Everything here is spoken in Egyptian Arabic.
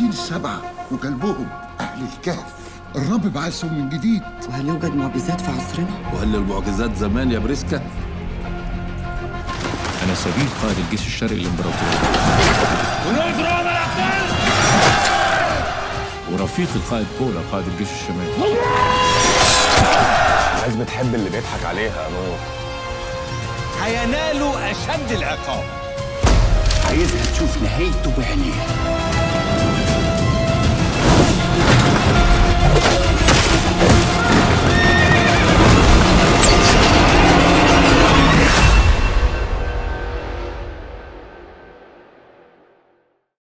الشياطين السبعة وكلبهم أهل الكهف الرب بعثهم من جديد وهل يوجد معجزات في عصرنا؟ وهل المعجزات زمان يا بريسكا؟ أنا سبيل قائد الجيش الشرقي الإمبراطوري ورفيق القائد بولا قائد الجيش الشمالي الناس بتحب اللي بيضحك عليها يا نور هينالوا أشد العقاب عايزها تشوف نهايته بعينيها